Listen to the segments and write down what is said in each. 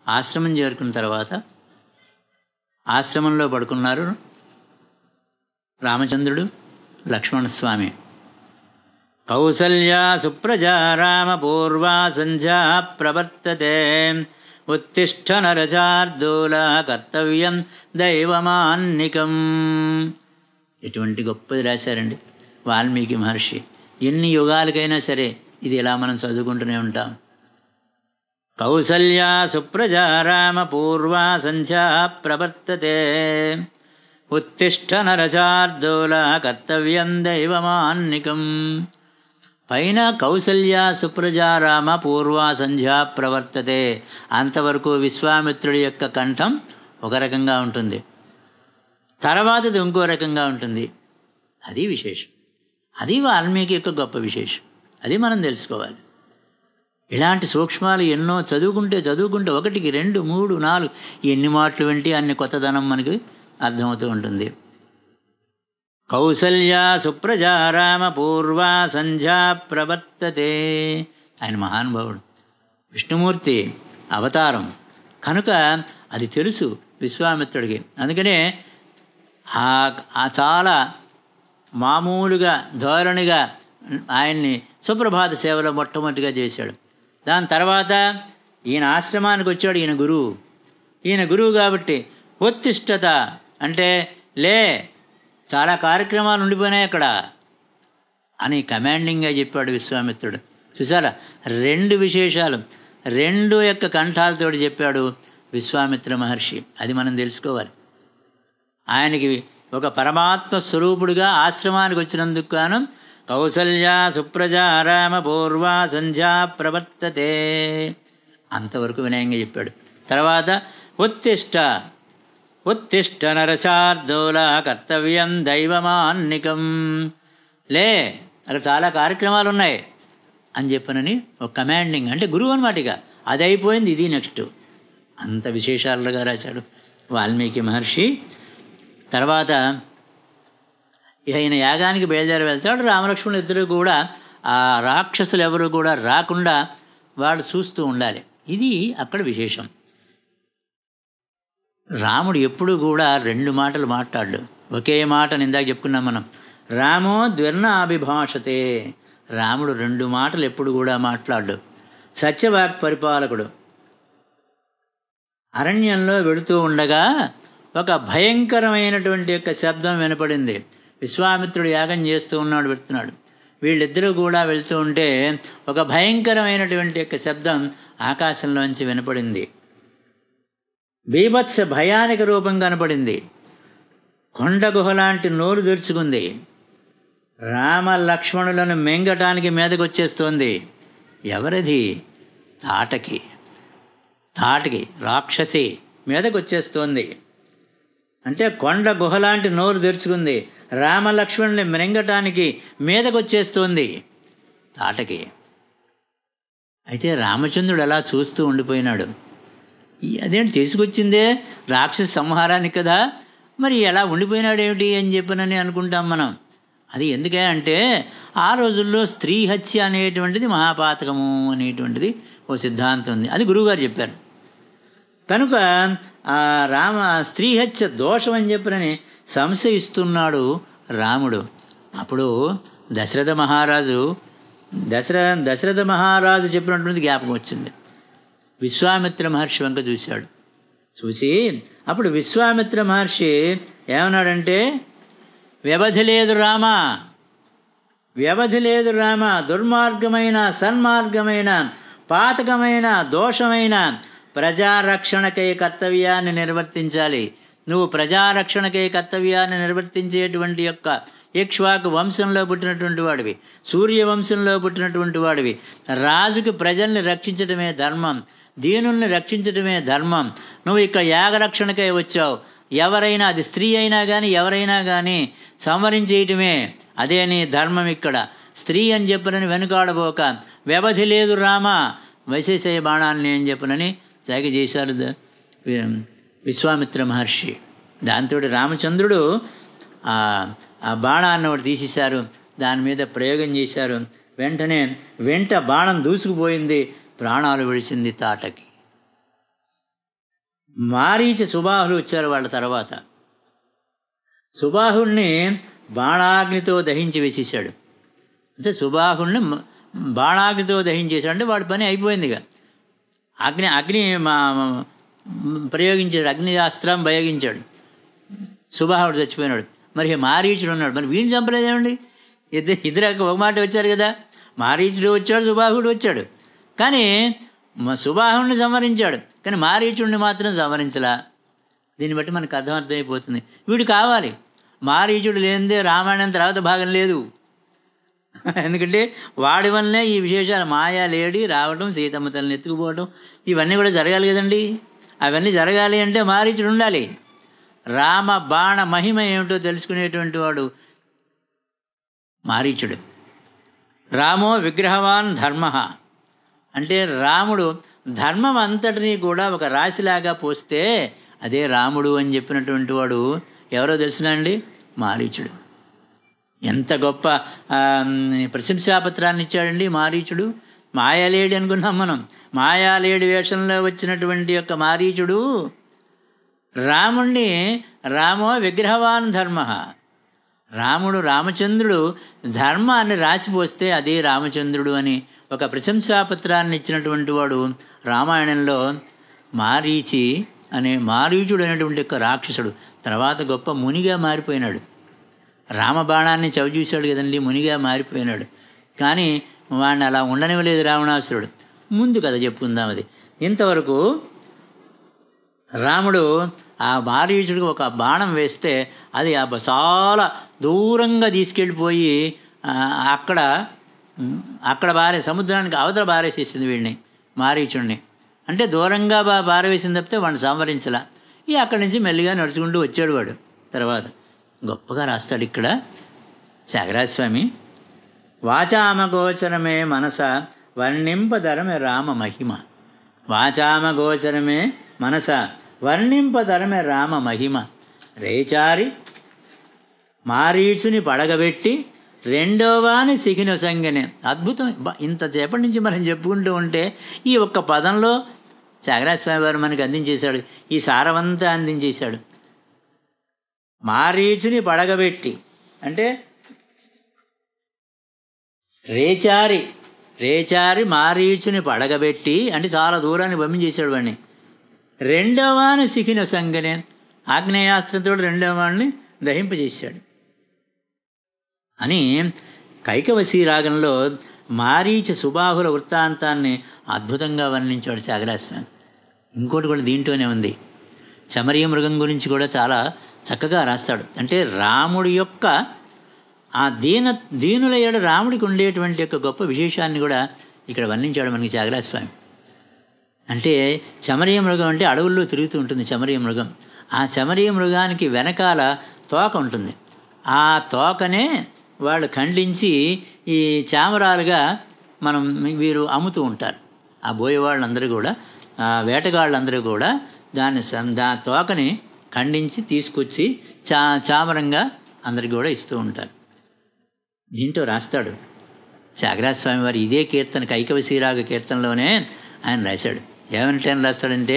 ఆశ్రమం చేరుకున్న తర్వాత ఆశ్రమంలో పడుకున్నారు రామచంద్రుడు లక్ష్మణస్వామి కౌసల్యా సుప్రజా రామ పూర్వా సంధ్యా ప్రవర్తతే ఉత్తిష్ట నరచార్దూల కర్తవ్యం దైవమాన్నికం ఎటువంటి గొప్పది రాశారండి వాల్మీకి మహర్షి ఎన్ని యుగాలకైనా సరే ఇది ఇలా మనం చదువుకుంటూనే ఉంటాం కౌసల్యా సుప్రజా రామ పూర్వా సంధ్యా ప్రవర్తతే ఉత్తిష్ట నరచార్దూల కర్తవ్యం దైవమాన్నికం పైన కౌసల్య సుప్రజారామ పూర్వా సంధ్యా ప్రవర్తతే అంతవరకు విశ్వామిత్రుడి యొక్క కంఠం ఒక రకంగా ఉంటుంది తర్వాతది ఇంకో రకంగా ఉంటుంది అది విశేషం అది వాల్మీకి యొక్క గొప్ప విశేషం అది మనం తెలుసుకోవాలి ఇలాంటి సూక్ష్మాలు ఎన్నో చదువుకుంటే చదువుకుంటే ఒకటికి రెండు మూడు నాలుగు ఎన్ని మాటలు వింటే అన్ని కొత్తదనం మనకి అర్థమవుతూ ఉంటుంది కౌసల్య సుప్రజా రామ పూర్వా సంధ్యా ప్రవర్తతే ఆయన మహానుభావుడు విష్ణుమూర్తి అవతారం కనుక అది తెలుసు విశ్వామిత్రుడికి అందుకనే ఆ ఆ చాలా మామూలుగా ధోరణిగా ఆయన్ని సుప్రభాత సేవలో మొట్టమొదటిగా చేశాడు దాని తర్వాత ఈయన ఆశ్రమానికి వచ్చాడు ఈయన గురువు ఈయన గురువు కాబట్టి ఉత్తిష్టత అంటే లే చాలా కార్యక్రమాలు ఉండిపోయినాయి అక్కడ అని కమాండింగ్గా చెప్పాడు విశ్వామిత్రుడు చూసారా రెండు విశేషాలు రెండు యొక్క కంఠాలతోటి చెప్పాడు విశ్వామిత్ర మహర్షి అది మనం తెలుసుకోవాలి ఆయనకి ఒక పరమాత్మ స్వరూపుడుగా ఆశ్రమానికి వచ్చినందుకు గాను కౌసల్య సుప్రజా రామ పూర్వా సంధ్యా ప్రవర్తతే అంతవరకు వినయంగా చెప్పాడు తర్వాత ఉత్తిష్ట ఉత్తిష్ట నరశార్దూల కర్తవ్యం దైవమాన్నికం లే అక్కడ చాలా కార్యక్రమాలు ఉన్నాయి అని చెప్పనని ఒక కమాండింగ్ అంటే గురువు అనమాట ఇక అది అయిపోయింది ఇది నెక్స్ట్ అంత విశేషాలుగా రాశాడు వాల్మీకి మహర్షి తర్వాత ఇక ఈయన యాగానికి బయలుదేరి వెళ్తాడు రామలక్ష్మణులు ఇద్దరు కూడా ఆ రాక్షసులు ఎవరు కూడా రాకుండా వాడు చూస్తూ ఉండాలి ఇది అక్కడ విశేషం రాముడు ఎప్పుడు కూడా రెండు మాటలు మాట్లాడు ఒకే మాట ఇందాక చెప్పుకున్నాం మనం రామో ద్వర్ణ అభిభాషతే రాముడు రెండు మాటలు ఎప్పుడు కూడా మాట్లాడు సత్యవాక్ పరిపాలకుడు అరణ్యంలో వెడుతూ ఉండగా ఒక భయంకరమైనటువంటి యొక్క శబ్దం వినపడింది విశ్వామిత్రుడు యాగం చేస్తూ ఉన్నాడు పెడుతున్నాడు వీళ్ళిద్దరూ కూడా వెళ్తూ ఉంటే ఒక భయంకరమైనటువంటి యొక్క శబ్దం ఆకాశంలోంచి వినపడింది బీభత్స భయానిక రూపం కనపడింది కొండ గుహలాంటి నోరు తెరుచుకుంది రామ లక్ష్మణులను మెంగటానికి మీదకొచ్చేస్తోంది ఎవరిది తాటకి తాటకి రాక్షసి మీదకొచ్చేస్తోంది అంటే కొండ గుహలాంటి నోరు తెరుచుకుంది రామ లక్ష్మణుని మ్రింగటానికి మీదకొచ్చేస్తోంది తాటకి అయితే రామచంద్రుడు అలా చూస్తూ ఉండిపోయినాడు ఈ- అదేంటి తీసుకొచ్చిందే రాక్షస సంహారానికి కదా మరి ఎలా ఉండిపోయినాడు ఏమిటి అని చెప్పనని అనుకుంటాం మనం అది ఎందుకే అంటే ఆ రోజుల్లో స్త్రీ హత్య అనేటువంటిది మహాపాతకము అనేటువంటిది ఓ సిద్ధాంతం ఉంది అది గురువుగారు చెప్పారు కనుక ఆ రామ స్త్రీ హత్య దోషం అని చెప్పనని సంశయిస్తున్నాడు రాముడు అప్పుడు దశరథ మహారాజు దశర దశరథ మహారాజు చెప్పినటువంటి జ్ఞాపకం వచ్చింది విశ్వామిత్ర మహర్షి వంక చూశాడు చూసి అప్పుడు విశ్వామిత్ర మహర్షి ఏమన్నాడంటే వ్యవధి లేదు రామా వ్యవధి లేదు రామ దుర్మార్గమైన సన్మార్గమైన పాతకమైన దోషమైన ప్రజారక్షణకై కర్తవ్యాన్ని నిర్వర్తించాలి నువ్వు ప్రజారక్షణకై కర్తవ్యాన్ని నిర్వర్తించేటువంటి యొక్క ఇక్ష్వాకు వంశంలో పుట్టినటువంటి వాడివి సూర్య వంశంలో పుట్టినటువంటి వాడివి రాజుకి ప్రజల్ని రక్షించడమే ధర్మం దీనుల్ని రక్షించడమే ధర్మం నువ్వు ఇక్కడ యాగరక్షణకై వచ్చావు ఎవరైనా అది స్త్రీ అయినా కానీ ఎవరైనా కానీ సంవరించేయటమే అదే నీ ధర్మం ఇక్కడ స్త్రీ అని చెప్పనని వెనుకాడబోక వ్యవధి లేదు రామా వైశేషయ బాణాలని అని చెప్పనని త్యాగ చేశారు ద- వి- విశ్వామిత్ర మహర్షి దాంతో రామచంద్రుడు ఆ ఆ బాణాన్ని ఒకటి తీసేశారు దాని మీద ప్రయోగం చేశారు వెంటనే వెంట బాణం దూసుకుపోయింది ప్రాణాలు విడిచింది తాటకి మారీచ సుబాహులు వచ్చారు వాళ్ళ తర్వాత సుబాహుణ్ణి బాణాగ్నితో దహించి వేసేసాడు అంటే సుబాహుణ్ణి మ- బాణాగ్నితో దహించేశాడు అంటే వాడి పని అయిపోయింది ఇక అగ్ని అగ్ని మా మా- ప్రయోగించాడు అగ్ని అస్త్రం ప్రయోగించాడు సుబాహుడు చచ్చిపోయినాడు మరి మారీచుడు ఉన్నాడు మరి వీడిని చంపలేదేమండి ఇద్దరు ఇద్దరు ఒక మాట వచ్చారు కదా మారీచుడు వచ్చాడు సుబాహుడు వచ్చాడు కానీ మ- సుబాహుడిని సంవరించాడు కానీ మారీచుడిని మాత్రం సంవరించలా దీన్ని బట్టి మనకు అర్థం అర్థమైపోతుంది వీడు కావాలి మారీచుడు లేనిదే రామాయణం తర్వాత భాగం లేదు ఎందుకంటే వాడి వల్లనే ఈ విశేషాలు మాయా లేడి రావడం సీతమ్మ తల్లిని ఎత్తుకుపోవడం ఇవన్నీ కూడా జరగాలి కదండి అవన్నీ జరగాలి అంటే మారీచుడు ఉండాలి రామ బాణ మహిమ ఏమిటో తెలుసుకునేటువంటి వాడు మారీచుడు రామో విగ్రహవాన్ ధర్మ అంటే రాముడు ధర్మం అంతటినీ కూడా ఒక రాశిలాగా పోస్తే అదే రాముడు అని చెప్పినటువంటి వాడు ఎవరో తెలుసునా అండి మారీచుడు ఎంత గొప్ప ఆ, ప్రశంసాపత్రాన్ని ఇచ్చాడండి మారీచుడు మాయాలేడి అనుకున్నాం మనం మాయాలేడి వేషంలో వచ్చినటువంటి యొక్క మారీచుడు రాముణ్ణి రామో విగ్రహవాన్ ధర్మ రాముడు రామచంద్రుడు ధర్మాన్ని రాసిపోస్తే అదే రామచంద్రుడు అని ఒక ప్రశంసాపత్రాన్ని ఇచ్చినటువంటి వాడు రామాయణంలో మారీచి అనే మారీచుడు అనేటువంటి ఒక రాక్షసుడు తర్వాత గొప్ప మునిగా మారిపోయినాడు రామబాణాన్ని చవిచూశాడు కదండి మునిగా మారిపోయినాడు కానీ వాడిని అలా ఉండనివ్వలేదు రావణాసురుడు ముందు కథ చెప్పుకుందాం అది ఇంతవరకు రాముడు ఆ మారీచుడికి ఒక బాణం వేస్తే అది ఆ బ- చాలా దూరంగా తీసుకెళ్ళిపోయి ఆ, అక్కడ ఉమ్, అక్కడ బారే సముద్రానికి అవతల బారేసేసింది వీడిని మారీచుడిని అంటే దూరంగా బా బారవేసింది తప్పితే వాడిని సంవరించలా ఇక అక్కడి నుంచి మెల్లిగా నడుచుకుంటూ వచ్చాడు వాడు తర్వాత గొప్పగా రాస్తాడు ఇక్కడ త్యాగరాజస్వామి వాచామగోచరమే మనస వర్ణింపదరమే రామ మహిమ వాచామగోచరమే మనస వర్ణింపదరమే రామ మహిమ రేచారి మారీచుని పడగబెట్టి రెండోవాని సిగిన సంగనే అద్భుతం బ- ఇంతసేపటి నుంచి మనం చెప్పుకుంటూ ఉంటే ఈ ఒక్క పదంలో త్యాగరాజ స్వామి వారు మనకి అందించేశాడు ఈ సారవంతా అందించేశాడు మారీచుని పడగబెట్టి అంటే రేచారి రేచారి మారీచుని పడగబెట్టి అంటే చాలా దూరాన్ని పంపించేశాడు వాడిని రెండవాని సిఖిన సంగనే ఆగ్నేయాస్త్రంతో రెండవ వాడిని దహింపజేశాడు అని కైకవశీ రాగంలో మారీచ సుబాహుల వృత్తాంతాన్ని అద్భుతంగా వర్ణించాడు త్యాగరాజస్వామి ఇంకోటి కూడా దీంట్లోనే ఉంది చమరీయ మృగం గురించి కూడా చాలా చక్కగా రాస్తాడు అంటే రాముడి యొక్క ఆ దీన దీనుల ఏడు రాముడికి ఉండేటువంటి యొక్క గొప్ప విశేషాన్ని కూడా ఇక్కడ వర్ణించాడు మనకి త్యాగరాజస్వామి అంటే చమరీయ మృగం అంటే అడవుల్లో తిరుగుతూ ఉంటుంది చమరీయ మృగం ఆ చమరీయ మృగానికి వెనకాల తోక ఉంటుంది ఆ తోకనే వాళ్ళు ఖండించి ఈ చామరాలుగా మనం వీరు అమ్ముతూ ఉంటారు ఆ బోయే వాళ్ళందరూ కూడా ఆ వేటగాళ్ళందరూ కూడా దాన్ని సం- దా తోకని ఖండించి తీసుకొచ్చి చా చామరంగా అందరికి కూడా ఇస్తూ ఉంటారు దీంట్లో రాస్తాడు త్యాగరాజ స్వామి వారు ఇదే కీర్తన కైకవశీరాగ కీర్తనలోనే ఆయన రాశాడు ఏమంటే ఆయన రాస్తాడంటే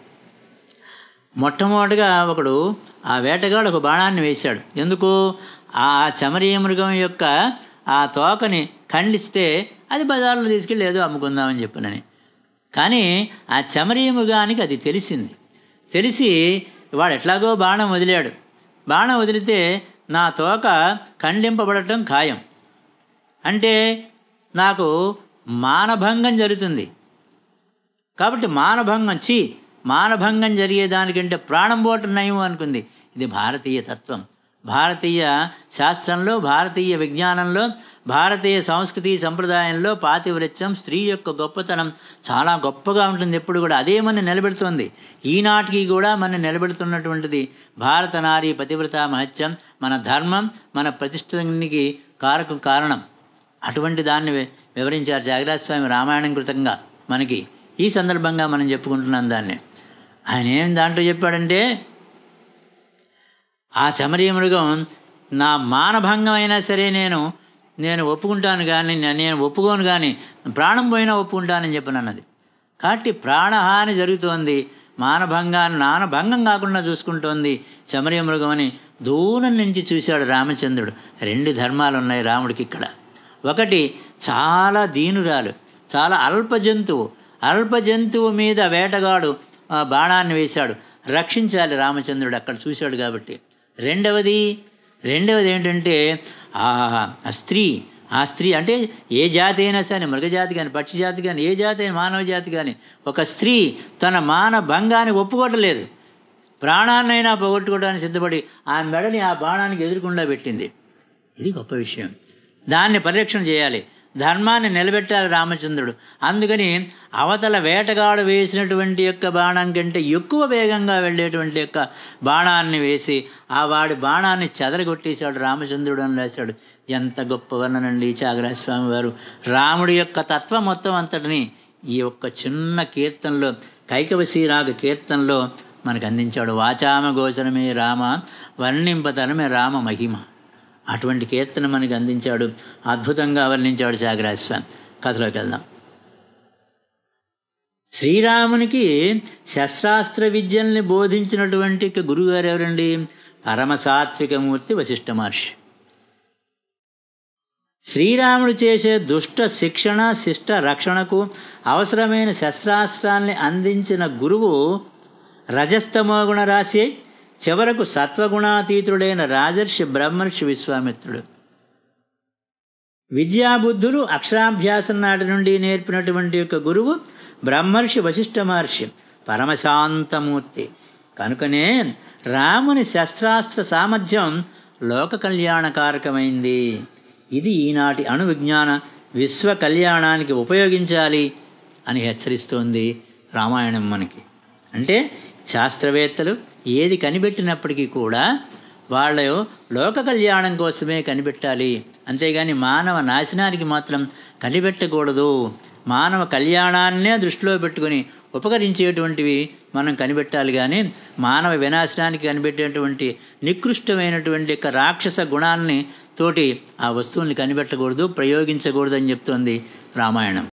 మొట్టమొదటిగా ఒకడు ఆ వేటగాడు ఒక బాణాన్ని వేశాడు ఎందుకు ఆ చమరీయ మృగం యొక్క ఆ తోకని ఖండిస్తే అది బజార్లో తీసుకెళ్ళి ఏదో అమ్ముకుందామని చెప్పినని కానీ ఆ చమరీయ మృగానికి అది తెలిసింది తెలిసి వాడు ఎట్లాగో బాణం వదిలాడు బాణం వదిలితే నా తోక ఖండింపబడటం ఖాయం అంటే నాకు మానభంగం జరుగుతుంది కాబట్టి మానభంగం చి మానభంగం జరిగేదానికంటే ప్రాణం పోవటం నయం అనుకుంది ఇది భారతీయ తత్వం భారతీయ శాస్త్రంలో భారతీయ విజ్ఞానంలో భారతీయ సంస్కృతి సంప్రదాయంలో పాతివ్రత్యం స్త్రీ యొక్క గొప్పతనం చాలా గొప్పగా ఉంటుంది ఎప్పుడు కూడా అదే మన నిలబెడుతోంది ఈనాటికి కూడా మన నిలబెడుతున్నటువంటిది భారత నారీ పతివ్రత మహత్యం మన ధర్మం మన ప్రతిష్ఠకి కారకు కారణం అటువంటి దాన్ని వి- వివరించారు త్యాగరాజ స్వామి రామాయణం కృతంగా మనకి ఈ సందర్భంగా మనం చెప్పుకుంటున్నాం దాన్ని ఆయన ఏం దాంట్లో చెప్పాడంటే ఆ చమరీ మృగం నా మానభంగం అయినా సరే నేను నేను ఒప్పుకుంటాను కానీ నేను ఒప్పుకోను కానీ ప్రాణం పోయినా ఒప్పుకుంటానని చెప్పిన అన్నది కాబట్టి ప్రాణహాని జరుగుతోంది మానభంగాన్ని నానభంగం కాకుండా చూసుకుంటోంది చమరీ మృగం అని దూరం నుంచి చూశాడు రామచంద్రుడు రెండు ధర్మాలు ఉన్నాయి రాముడికి ఇక్కడ ఒకటి చాలా దీనురాలు చాలా అల్ప జంతువు అల్ప జంతువు మీద వేటగాడు ఆ, బాణాన్ని వేశాడు రక్షించాలి రామచంద్రుడు అక్కడ చూశాడు కాబట్టి రెండవది రెండవది ఏంటంటే ఆ ఆ స్త్రీ ఆ స్త్రీ అంటే ఏ జాతి అయినా సరే మృగజాతి కానీ పక్షి జాతి కానీ ఏ జాతి అయినా మానవ జాతి కానీ ఒక స్త్రీ తన మాన భంగాన్ని ఒప్పుకోవట్లేదు ప్రాణాన్నైనా పోగొట్టుకోవడానికి సిద్ధపడి ఆ మెడని ఆ బాణానికి ఎదురుకుండా పెట్టింది ఇది గొప్ప విషయం దాన్ని పరిరక్షణ చేయాలి ధర్మాన్ని నిలబెట్టాలి రామచంద్రుడు అందుకని అవతల వేటగాడు వేసినటువంటి యొక్క బాణం కంటే ఎక్కువ వేగంగా వెళ్ళేటువంటి యొక్క బాణాన్ని వేసి ఆ వాడి బాణాన్ని చెదరగొట్టేశాడు రామచంద్రుడు అని రాశాడు ఎంత గొప్ప వర్ణనండి చాగరాజస్వామి వారు రాముడి యొక్క తత్వం మొత్తం అంతటిని ఈ యొక్క చిన్న కీర్తనలో కైకవశీరాగ కీర్తనలో మనకు అందించాడు వాచామ గోచరమే రామ వర్ణింపతనమే రామ మహిమ అటువంటి కీర్తన మనకి అందించాడు అద్భుతంగా వర్ణించాడు చాగరాజస్వామి కథలోకి వెళ్దాం శ్రీరామునికి శస్త్రాస్త్ర విద్యల్ని బోధించినటువంటి ఇక గురువుగారు ఎవరండి పరమ సాత్వికమూర్తి వశిష్ఠ మహర్షి శ్రీరాముడు చేసే దుష్ట శిక్షణ శిష్ట రక్షణకు అవసరమైన శస్త్రాస్త్రాల్ని అందించిన గురువు రజస్తమోగుణ రాశి అయి చివరకు సత్వగుణాతీతుడైన రాజర్షి బ్రహ్మర్షి విశ్వామిత్రుడు విద్యాబుద్ధులు అక్షరాభ్యాసం నాటి నుండి నేర్పినటువంటి యొక్క గురువు బ్రహ్మర్షి వశిష్ఠ మహర్షి పరమశాంతమూర్తి కనుకనే రాముని శస్త్రాస్త్ర సామర్థ్యం లోక కళ్యాణకారకమైంది ఇది ఈనాటి అణు విజ్ఞాన విశ్వ కళ్యాణానికి ఉపయోగించాలి అని హెచ్చరిస్తోంది రామాయణం మనకి అంటే శాస్త్రవేత్తలు ఏది కనిపెట్టినప్పటికీ కూడా వాళ్ళ లోక కళ్యాణం కోసమే కనిపెట్టాలి అంతేగాని మానవ నాశనానికి మాత్రం కనిపెట్టకూడదు మానవ కళ్యాణాన్నే దృష్టిలో పెట్టుకొని ఉపకరించేటువంటివి మనం కనిపెట్టాలి కానీ మానవ వినాశనానికి కనిపెట్టేటువంటి నికృష్టమైనటువంటి యొక్క రాక్షస గుణాలని తోటి ఆ వస్తువుల్ని కనిపెట్టకూడదు ప్రయోగించకూడదు అని చెప్తోంది రామాయణం